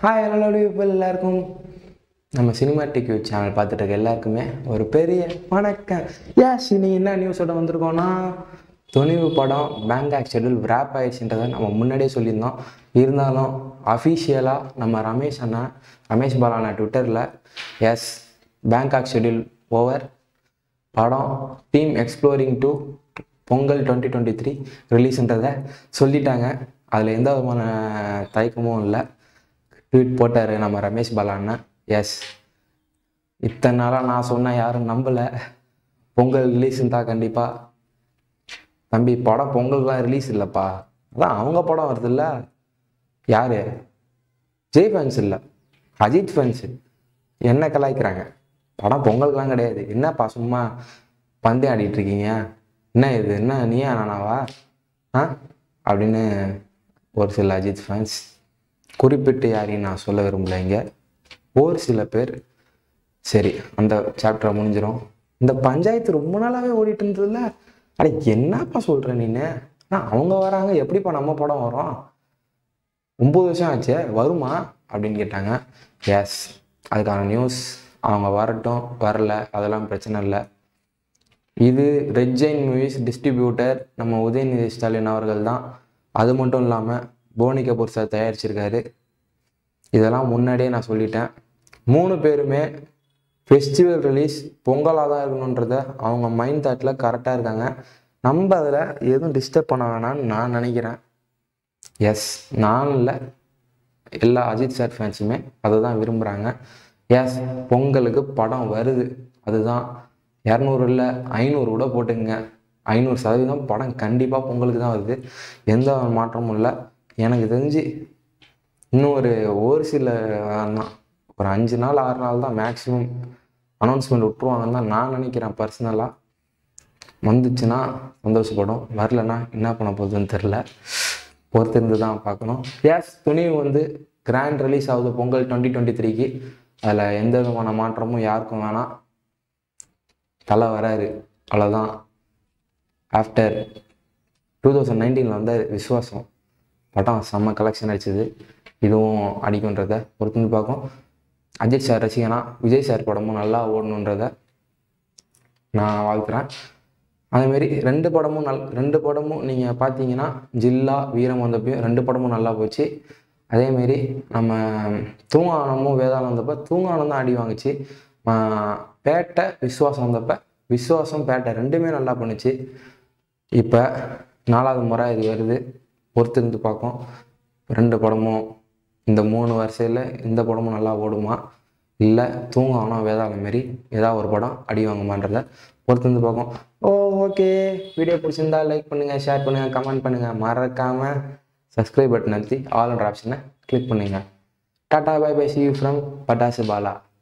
hi hello people எல்லாருக்கும் நம்ம cinematic you channel பார்த்துட்டு இருக்க எல்லாருக்குமே ஒரு பெரிய வணக்கம் ஏஸ் இன்னைக்கு என்ன நியூஸோட வந்திருக்கோம்னா துணிவு படம் பேங்காக் ஷெடியூல் ரேப் ஆயிடுச்சுன்றதை நம்ம முன்னாடியே சொல்லியிருந்தோம் இருந்தாலும் அஃபிஷியலாக நம்ம ரமேஷ் அண்ணா ரமேஷ் பாலாண்ணா ட்விட்டரில் எஸ் பேங்காக் ஷெடியூல் ஓவர் படம் team exploring to Pongal twenty twenty three ரிலீஸ்ன்றதை சொல்லிட்டாங்க அதில் எந்த விதமான தயக்கமும் இல்லை ட்வீட் போட்டார் நம்ம ரமேஷ் பாலாண்ணா எஸ் இத்தனை நாளாக நான் சொன்னேன் யாரும் நம்பலை பொங்கல் ரிலீஸ் இருந்தா கண்டிப்பாக தம்பி படம் பொங்கல்லாம் ரிலீஸ் இல்லைப்பா அதான் அவங்க படம் வருதுல்ல யார் ஜெய் ஃபேன்ஸ் இல்லை அஜித் ஃபேன்ஸு என்ன கலாய்க்கிறாங்க படம் பொங்கலுக்குலாம் கிடையாது என்னப்பா சும்மா பந்தயம் ஆடிட்டு இருக்கீங்க என்ன இது என்ன நீயா நானாவா ஆ அப்படின்னு ஒரு சில அஜித் ஃபேன்ஸ் குறிப்பிட்டு யாரையும் நான் சொல்ல விரும்பல இங்க ஒரு சில பேர் சரி அந்த சாப்டரை முடிஞ்சிடும் இந்த பஞ்சாயத்து ரொம்ப நாளாகவே ஓடிட்டு இருந்ததுல அட என்னப்பா சொல்கிற நீனு ஆ அவங்க வராங்க எப்படிப்பா நம்ம படம் வரும் ஒம்பது வருஷம் ஆச்சே வருமா அப்படின்னு கேட்டாங்க எஸ் அதுக்கான நியூஸ் அவங்க வரட்டும் வரல அதெல்லாம் பிரச்சனை இல்லை இது ரெட் ஜெயின் மூவிஸ் டிஸ்ட்ரிபியூட்டர் நம்ம உதயநிதி ஸ்டாலின் அவர்கள் தான் அது மட்டும் இல்லாமல் போனி கபூர் சார் தயாரிச்சிருக்காரு இதெல்லாம் முன்னாடியே நான் சொல்லிட்டேன் மூணு பேருமே ஃபெஸ்டிவல் ரிலீஸ் பொங்கலாக தான் இருக்கணுன்றத அவங்க மைண்ட் தாட்டில் கரெக்டாக இருக்காங்க நம்ம அதில் எதுவும் டிஸ்டர்ப் பண்ண வேணாம்னு நான் நினைக்கிறேன் எஸ் நான் இல்லை எல்லா அஜித் சார் ஃபேன்ஸுமே அதை தான் விரும்புகிறாங்க எஸ் பொங்கலுக்கு படம் வருது அதுதான் இரநூறு இல்லை ஐநூறு கூட போட்டுங்க ஐநூறு சதவீதம் படம் கண்டிப்பாக பொங்கலுக்கு தான் வருது எந்த மாற்றமும் இல்லை எனக்கு தெரிஞ்சு இன்னும் ஒரு ஒரு சில தான் ஒரு அஞ்சு நாள் ஆறு நாள் தான் மேக்ஸிமம் அனௌன்ஸ்மெண்ட் விட்ருவாங்கன்னு தான் நான் நினைக்கிறேன் பர்சனலாக வந்துச்சுன்னா சந்தோஷப்படும் வரலன்னா என்ன பண்ண போகுதுன்னு தெரில பொறுத்திருந்து தான் பார்க்கணும் எஸ் துணிவு வந்து கிராண்ட் ரிலீஸ் ஆகுது பொங்கல் டுவெண்ட்டி டுவெண்ட்டி த்ரீக்கு அதில் எந்த விதமான மாற்றமும் யாருக்கும் வேணாம் தலை வராரு அவ்வளோதான் ஆஃப்டர் டூ தௌசண்ட் நைன்டீனில் வந்த விஸ்வாசம் படம் செம்ம கலெக்ஷன் அடிச்சது இதுவும் அடிக்குன்றத பொறுத்து பார்க்கும் அஜித் சார் ரசிகனா விஜய் சார் படமும் நல்லா ஓடணுன்றத நான் வாழ்த்துறேன் அதேமாரி ரெண்டு படமும் நல் ரெண்டு படமும் நீங்கள் பார்த்தீங்கன்னா ஜில்லா வீரம் வந்தப்பையும் ரெண்டு படமும் நல்லா போச்சு அதேமாரி நம்ம தூங்கானமும் வேதாளம் வந்தப்போ தூங்கானம் தான் அடி வாங்குச்சு ஆஹ் பேட்டை விஸ்வாசம் வந்தப்போ விஸ்வாசம் பேட்டை ரெண்டுமே நல்லா பண்ணுச்சு இப்போ நாலாவது முறை இது வருது பொறுத்திருந்து பார்க்கும் ரெண்டு படமும் இந்த மூணு வரிசையில் இந்த படமும் நல்லா ஓடுமா இல்லை தூங்கானோ வேதாளம் மாரி ஏதாவது ஒரு படம் அடி வாங்குமான்றத பொறுத்திருந்து பார்க்கும் ஓ ஓகே வீடியோ பிடிச்சிருந்தா லைக் பண்ணுங்கள் ஷேர் பண்ணுங்கள் கமெண்ட் பண்ணுங்கள் மறக்காமல் சப்ஸ்கிரைப் பட்டன் அழுத்தி ஆல் என்ற ஆப்ஷனை கிளிக் பண்ணுங்கள் tata bye bye see you from Pattasu Bala